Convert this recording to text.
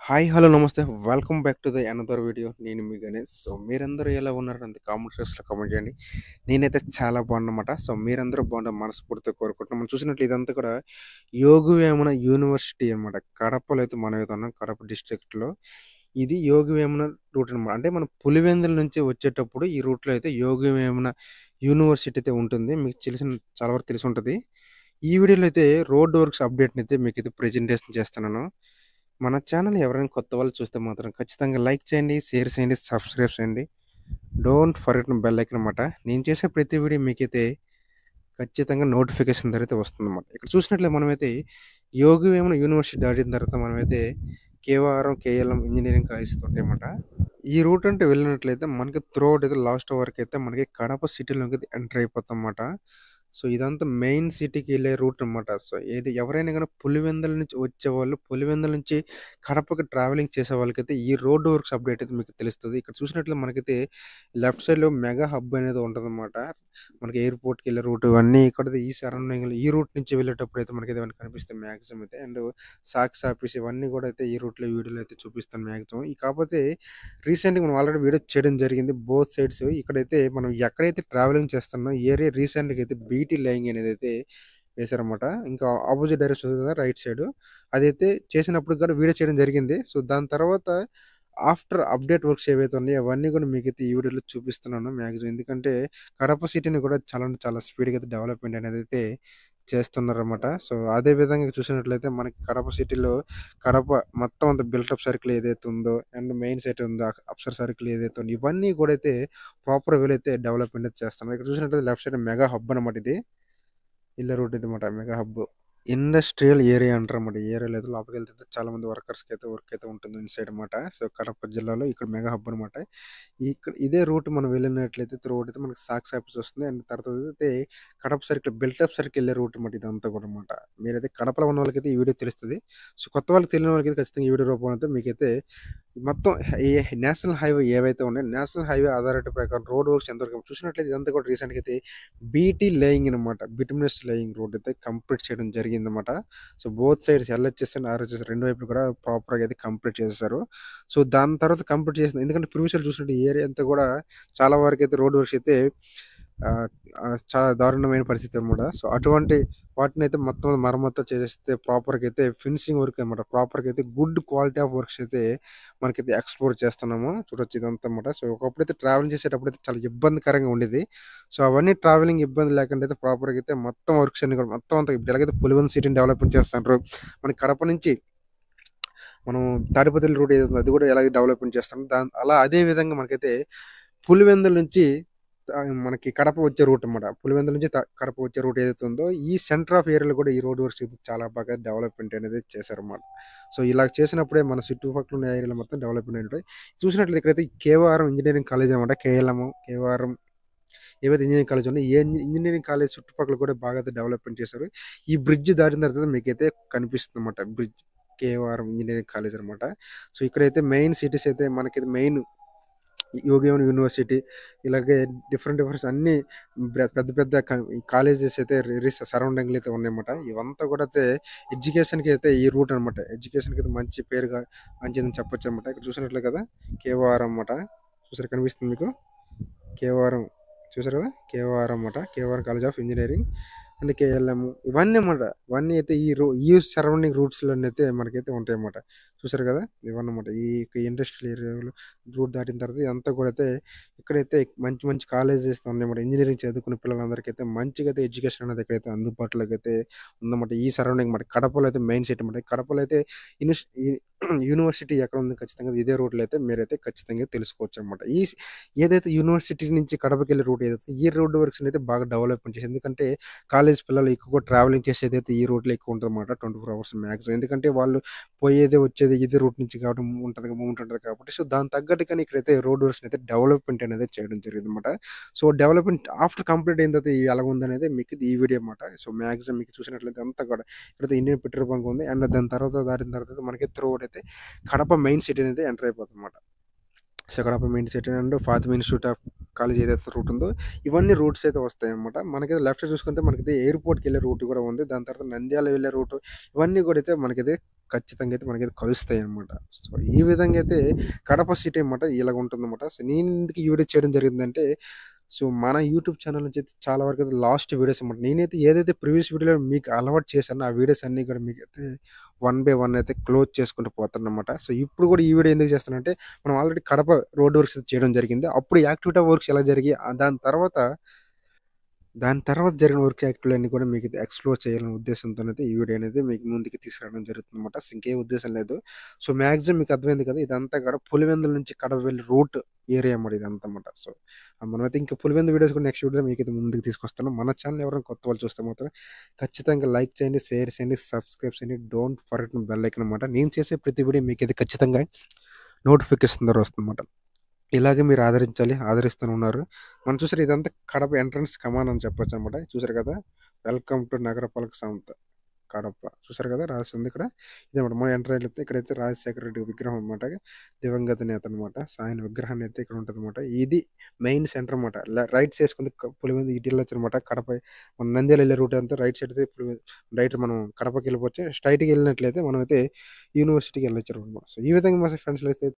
hi hello నమస్తే welcome back to the another video నేను మీ గణేష్ సో మీరందరూ ఎలా ఉన్నారు అంత కామెంట్ సెక్షన్లో కామెంట్ చేయండి నేనైతే చాలా బాగున్నమాట సో మీరందరూ బాగుంటారు మనస్ఫూర్తిగా కోరుకుంటున్నాం మనం చూసినట్లు ఇదంతా కూడా యోగవేమన యూనివర్సిటీ అనమాట కడపలో అయితే మనం అయితే ఉన్నాం కడప డిస్ట్రిక్ట్లో ఇది యోగవేమన రూట్ అనమాట అంటే మన పులివెందుల నుంచి వచ్చేటప్పుడు ఈ రూట్లో అయితే యోగవేమన యూనివర్సిటీ అయితే ఉంటుంది మీకు తెలిసిన చాలా వరకు తెలిసి ఉంటుంది ఈ వీడియోలో అయితే రోడ్ వర్క్స్ అప్డేట్ని అయితే మీకు అయితే ప్రజెంటేషన్ చేస్తున్నాను మన ఛానల్ ఎవరైనా కొత్త వాళ్ళు చూస్తే మాత్రం ఖచ్చితంగా లైక్ చేయండి షేర్ చేయండి సబ్స్క్రైబ్ చేయండి డోంట్ ఫర్గెట్ బెల్ ఐకన్ అనమాట నేను చేసే ప్రతి వీడియో మీకైతే ఖచ్చితంగా నోటిఫికేషన్ ద్వారా అయితే వస్తుందన్నమాట ఇక్కడ చూసినట్లయితే మనమైతే యోగి వేమన యూనివర్సిటీ దాటిన తర్వాత మనమైతే కేవఆర్ఎం కేఎల్ఎం ఇంజనీరింగ్ కాలేజ్ ఉంటాయన్నమాట ఈ రూట్ అంటే వెళ్ళినట్లయితే మనకి త్రూ అవుట్ అయితే లాస్ట్ వరకు అయితే మనకి కడప సిటీలోకి అయితే ఎంటర్ అయిపోతాం అన్నమాట సో ఇదంతా మెయిన్ సిటీకి వెళ్ళే రూట్ అనమాట సో ఏది ఎవరైనా కానీ పులివెందుల నుంచి వచ్చే వాళ్ళు పులివెందుల నుంచి కడపకి ట్రావెలింగ్ చేసే వాళ్ళకైతే ఈ రోడ్ వర్క్స్ అప్డేట్ అయితే మీకు తెలుస్తుంది ఇక్కడ చూసినట్లయితే మనకైతే లెఫ్ట్ సైడ్లో మెగా హబ్ అనేది ఉంటుంది అనమాట మనకి ఎయిర్పోర్ట్కి వెళ్ళే రూట్ ఇవన్నీ ఇక్కడ ఈ సరౌండింగ్ ఈ రూట్ నుంచి వెళ్ళేటప్పుడు అయితే మనకి ఏమైనా కనిపిస్తాయి మ్యాక్సిమం అయితే అండ్ సాక్స్ ఆఫీస్ ఇవన్నీ కూడా అయితే ఈ రూట్లో వీడియోలో అయితే చూపిస్తాను మ్యాక్సిమం ఈ కాకపోతే రీసెంట్గా మనం ఆల్రెడీ వీడియో చేయడం జరిగింది బోత్ సైడ్స్ ఇక్కడైతే మనం ఎక్కడైతే ట్రావెలింగ్ చేస్తున్నామో ఏరియా రీసెంట్గా అయితే బీటీ లైంగ్ అనేది అయితే వేశారన్నమాట ఇంకా ఆపోజిట్ డైరెక్షన్ ఉంది కదా రైట్ సైడ్ అదైతే చేసినప్పుడు కూడా వీడియో చేయడం జరిగింది సో దాని తర్వాత ఆఫ్టర్ అప్డేట్ వర్క్స్ ఏవైతే ఉన్నాయో అవన్నీ కూడా మీకైతే ఈ వీడియోలో చూపిస్తున్నాను మ్యాక్సిమం ఎందుకంటే కడప సిటీని కూడా చాలా చాలా స్పీడ్గా అయితే డెవలప్మెంట్ అనేది అయితే చేస్తున్నారన్నమాట సో అదే విధంగా చూసినట్లయితే మనకి కడప సిటీలో కడప మొత్తం అంత బిల్టప్ సర్కిల్ ఏదైతే ఉందో అండ్ మెయిన్ సైట్ ఉందో అప్సర్ సర్కిల్ ఏదైతే ఉందో ఇవన్నీ కూడా అయితే ప్రాపర్ వేలు అయితే డెవలప్మెంట్ అయితే చేస్తున్నారు ఇక్కడ చూసినట్లయితే లెఫ్ట్ సైడ్ మెగా హబ్ అనమాట ఇది ఇల్ల రూట్ ఇది అనమాట మెగా హబ్ ఇండస్ట్రియల్ ఏరియా అంటారు అన్నమాట ఈ ఏరియాలో అయితే లోపలికి వెళ్తే చాలా మంది వర్కర్స్కి అయితే వర్క్ అయితే ఉంటుంది ఇన్సైడ్ అనమాట సో కడప జిల్లాలో ఇక్కడ మెగా హబ్ అనమాట ఇక్కడ ఇదే రూట్ మనం వెళ్ళినట్లయితే త్రూ అయితే మనకి సాక్స్ ఆఫీస్ వస్తుంది అండ్ తర్వాత అయితే కడప సర్కిల్ బిల్టప్ సర్కిల్ వెళ్ళే రూట్ అనమాట ఇదంతా కూడా అనమాట మీరైతే కడపలో ఉన్న వాళ్ళకైతే ఈ వీడియో తెలుస్తుంది సో కొత్త వాళ్ళకి తెలియని వాళ్ళకి ఖచ్చితంగా ఈ వీడియో రూపంలో అయితే మీకైతే మొత్తం ఈ నేషనల్ హైవే ఏవైతే ఉన్నాయో నేషనల్ హైవే అథారిటీ ప్రకారం రోడ్ వర్క్స్ ఎంతవరకు చూసినట్లయితే ఇదంతా కూడా రీసెంట్గా అయితే బీటీ లేయింగ్ అనమాట బిటమినస్ లేయింగ్ రోడ్ అయితే కంప్లీట్ చేయడం జరిగింది అనమాట so both sides LHS and RHS రెండు వైపులు కూడా ప్రాపర్గా అయితే కంప్లీట్ చేసేసారు సో దాని తర్వాత కంప్లీట్ చేసింది ఎందుకంటే ప్రివిషల్ చూసినట్టు ఏరియా అంతా కూడా చాలా వరకు అయితే రోడ్ వర్క్స్ అయితే చాలా దారుణమైన పరిస్థితి అనమాట సో అటువంటి వాటిని అయితే మొత్తం మరమ్మతు చేస్తే ప్రాపర్గా అయితే ఫినిషింగ్ వర్క్ అనమాట ప్రాపర్గా అయితే గుడ్ క్వాలిటీ ఆఫ్ వర్క్స్ అయితే మనకైతే ఎక్స్ప్లోర్ చేస్తున్నాము చూడొచ్చు ఇదంతా అనమాట సో ఒకప్పుడైతే ట్రావెలింగ్ చేసేటప్పుడు అయితే చాలా ఇబ్బందికరంగా ఉండేది సో అవన్నీ ట్రావెలింగ్ ఇబ్బంది లేకుండా అయితే ప్రాపర్గా అయితే మొత్తం వర్క్స్ అన్ని కూడా మొత్తం అంతా ఎలాగైతే పులివెన్ సిటీని డెవలప్మెంట్ చేస్తున్నారు మనకి కడప నుంచి మనం తాడిపత్రి రూట్ ఏదైతే అది కూడా ఎలాగ డెవలప్మెంట్ చేస్తాం దాని అలా అదే విధంగా మనకైతే పులివెందుల నుంచి మనకి కడప వచ్చే రూట్ అనమాట పులివెందుల నుంచి కడప వచ్చే రూట్ ఏదైతే ఉందో ఈ సెంటర్ ఆఫ్ ఏరియాలో కూడా ఈ రోడ్ వర్క్స్ చాలా బాగా డెవలప్మెంట్ అనేది చేశారన్నమాట సో ఇలా చేసినప్పుడే మన చుట్టుపక్కల ఉన్న ఏరియాలో మొత్తం డెవలప్మెంట్ ఉంటాయి చూసినట్లయితే ఇక్కడైతే కేవఆర్ఎం ఇంజనీరింగ్ కాలేజ్ అనమాట కేఎల్ఎం కేవఆర్ఎం ఏవైతే ఇంజనీరింగ్ కాలేజ్ ఉన్నాయో ఏ ఇంజనీరింగ్ కాలేజ్ చుట్టుపక్కల కూడా బాగా డెవలప్మెంట్ చేశారు ఈ బ్రిడ్జ్ దాటిన తర్వాత మీకైతే కనిపిస్తుంది అనమాట బ్రిడ్జ్ కేవఆర్ఎం ఇంజనీరింగ్ కాలేజ్ అనమాట సో ఇక్కడైతే మెయిన్ సిటీస్ అయితే మనకైతే మెయిన్ యోగియోన్ యూనివర్సిటీ ఇలాగే డిఫరెంట్ డిఫరెంట్ అన్ని పెద్ద పెద్ద కాలేజెస్ అయితే సరౌండింగ్లు అయితే ఉన్నాయన్నమాట ఇవంతా కూడా అయితే ఎడ్యుకేషన్కి అయితే ఈ రూట్ అనమాట ఎడ్యుకేషన్కి అయితే మంచి పేరుగా మంచిదని చెప్పొచ్చు అనమాట ఇక్కడ చూసినట్లే కదా కేవఆర్ అనమాట చూసారు కనిపిస్తుంది మీకు కేవఆర్ఎం చూసారు కదా కేవఆర్ అనమాట KVR college of engineering and KLM ఇవన్నీ అన్నమాట ఇవన్నీ అయితే ఈ రూ ఈ సరౌండింగ్ రూట్స్లో అయితే మనకైతే ఉంటాయి అన్నమాట చూసారు కదా ఇవన్నమాట ఈ ఇండస్ట్రియల్ ఏరియాలో రూట్ దాటిన తర్వాత ఇదంతా కూడా అయితే ఇక్కడైతే మంచి మంచి కాలేజెస్ ఉన్నాయన్నమాట ఇంజనీరింగ్ చదువుకునే పిల్లలందరికీ అయితే మంచిగా అయితే ఎడ్యుకేషన్ అనేది ఇక్కడైతే అందుబాటులోకి అయితే ఉందన్నమాట ఈ సరౌండింగ్ మాట కడపలో అయితే మెయిన్ సిటీ అన్నమాట కడపలో అయితే యూనివర్సిటీ ఎక్కడ ఉంది ఖచ్చితంగా ఇదే రూట్లో అయితే మీరైతే ఖచ్చితంగా తెలుసుకోవచ్చు అనమాట ఈ ఏదైతే యూనివర్సిటీ నుంచి కడపకి వెళ్ళే రూట్ ఏదైతే ఈ రోడ్ వర్క్స్ అయితే బాగా డెవలప్మెంట్ చేసి ఎందుకంటే కాలేజ్ పిల్లలు ఎక్కువ ట్రావెలింగ్ చేసేది అయితే ఈ రోడ్లో ఎక్కువ ఉంటుంది అనమాట ట్వంటీ ఫోర్ అవర్స్ మ్యాక్సిమం ఎందుకంటే వాళ్ళు పోయేదే వచ్చేది ఇదే రూట్ నుంచి కాబట్టి ఉంటుంది మూమెంట్ ఉంటుంది కాబట్టి సో దాని తగ్గట్టుగానే ఇక్కడైతే రోడ్ వర్క్స్ అయితే డెవలప్మెంట్ అనేది చేయడం జరిగింది అనమాట సో డెవలప్మెంట్ ఆఫ్టర్ కంప్లీట్ అయిన తర్వాత ఎలా ఉందనేది మీకు ఈ వీడియో అనమాట సో మ్యాక్సిమం మీకు చూసినట్లయితే అంతా కూడా ఇక్కడైతే ఇండియన్ పెట్రోల్ బంక్ ఉంది అండ్ దాని తర్వాత దాటిన తర్వాత మనకి త్రూ అయితే కడప మెయిన్ సిటీ అనేది ఎంటర్ అయిపోతుంది అనమాట so Kadapa main city and Fatima institute of college ఏదైతే రూట్ ఉందో ఇవన్నీ రూట్స్ అయితే వస్తాయన్నమాట మనకి లెఫ్ట్ సైడ్ చూసుకుంటే మనకి ఎయిర్పోర్ట్కి వెళ్ళే రూట్ కూడా ఉంది దాని తర్వాత నంద్యాల వెళ్ళే రూట్ ఇవన్నీ కూడా అయితే మనకైతే ఖచ్చితంగా అయితే మనకైతే కలుస్తాయి అనమాట సో ఈ విధంగా అయితే కడప సిటీ అనమాట ఇలాగ ఉంటుందన్నమాట సో నేను ఎందుకు ఈ వీడియో చేయడం జరిగిందంటే సో మన యూట్యూబ్ ఛానల్ నుంచి అయితే చాలా వరకు అయితే లాస్ట్ వీడియోస్ అనమాట నేనైతే ఏదైతే ప్రీవియస్ వీడియోలో మీకు అలవాటు చేశానో ఆ వీడియోస్ అన్నీ కూడా మీకు అయితే వన్ బై వన్ అయితే క్లోజ్ చేసుకుంటూ పోతాను అనమాట సో ఇప్పుడు కూడా ఈ వీడియో ఎందుకు చేస్తానంటే మనం ఆల్రెడీ కడప రోడ్ వర్క్స్ చేయడం జరిగింది అప్పుడు యాక్టివిటీ వర్క్స్ ఎలా జరిగి ఆ దాని తర్వాత దాని తర్వాత జరిగిన వర్క్ యాక్టివిటీ అన్ని కూడా మీకు ఎక్స్ప్లోర్ చేయాలనే ఉద్దేశంతో అయితే ఈ వీడియో అనేది మీకు ముందుకు తీసుకురావడం జరుగుతుంది అనమాట ఇంకే ఉద్దేశం లేదు సో మ్యాక్సిమం మీకు అర్థమైంది కదా ఇదంతా కూడా పులివెందుల నుంచి కడప వెళ్ళి రూట్ ఏరియా అన్నమాట ఇదంతా అనమాట సో మనమైతే ఇంకా పులివెందు వీడియోస్ కూడా నెక్స్ట్ వీడియో మీకు అయితే ముందుకు తీసుకొస్తాను మన ఛానల్ ఎవరైనా కొత్త వాళ్ళు చూస్తే మాత్రం ఖచ్చితంగా లైక్ చేయండి షేర్ చేయండి సబ్స్క్రైబ్ చేయండి డోంట్ ఫర్గెట్ బెల్ ఐకన్ అనమాట నేను చేసే ప్రతి వీడియో మీకు అయితే ఖచ్చితంగా నోటిఫికేషన్ ద్వారా వస్తుందన్నమాట ఇలాగే మీరు ఆదరించాలి ఆదరిస్తూనే ఉన్నారు మనం చూసారు ఇదంతా కడప ఎంట్రన్స్ కమాన్ అని చెప్పొచ్చు అనమాట చూసారు కదా వెల్కమ్ టు నగరపాలక సంస్థ కడప చూసారు కదా రాసి ఉంది ఇక్కడ ఇదన్నమాట మనం ఎంటర్ అయితే ఇక్కడైతే రాజశేఖర రెడ్డి విగ్రహం అనమాట దివంగత నేత అనమాట ఆయన విగ్రహాన్ని అయితే ఇక్కడ ఉంటుంది అనమాట ఇది మెయిన్ సెంటర్ అనమాట రైట్ చేసుకుంది పులివెందు ఇటు వెళ్ళొచ్చు అనమాట కడప మన నంద్యాల వెళ్ళే రూట్ అంతా రైట్ సైడ్ అయితే పులివెందు రైట్ మనం కడపకి వెళ్ళిపోవచ్చు స్ట్రైట్కి వెళ్ళినట్లయితే మనం అయితే యూనివర్సిటీకి వెళ్ళొచ్చు అనమాట సో ఈ విధంగా మా ఫ్రెండ్స్ అయితే